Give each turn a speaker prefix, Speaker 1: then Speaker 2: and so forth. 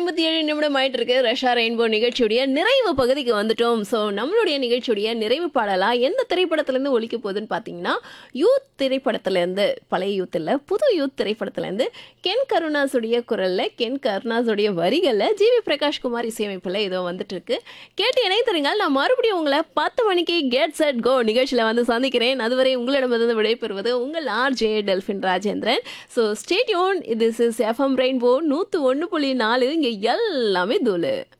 Speaker 1: ஐம்பத்தி ஏழு நிமிடம் ஆயிட்டு இருக்கு ரஷா ரெயின்போ நிகழ்ச்சியுடைய நிறைவு பகுதிக்கு வந்துட்டோம் ஸோ நம்மளுடைய நிகழ்ச்சியுடைய நிறைவு பாடலா எந்த திரைப்படத்திலேருந்து ஒழிக்க போகுதுன்னு பார்த்தீங்கன்னா யூத் திரைப்படத்திலேருந்து பழைய யூத் இல்லை புது யூத் திரைப்படத்திலேருந்து கென் கருணாஸுடைய குரலில் கென் கருணாஸுடைய வரிகளில் ஜிவி பிரகாஷ் குமார் இசையமைப்பில் ஏதோ வந்துட்டு இருக்கு கேட்டு இணைத்தருங்க நான் மறுபடியும் உங்களை பத்து மணிக்கு கெட் செட் கோ நிகழ்ச்சியில் வந்து சந்திக்கிறேன் அதுவரை உங்களிடமிருந்து விடைபெறுவது உங்கள் RJ Delphin Rajendran so stay tuned this is FM Rainbow நூற்று ஒன்று புள்ளி நாலு இங்கே எல்லாமே தூளு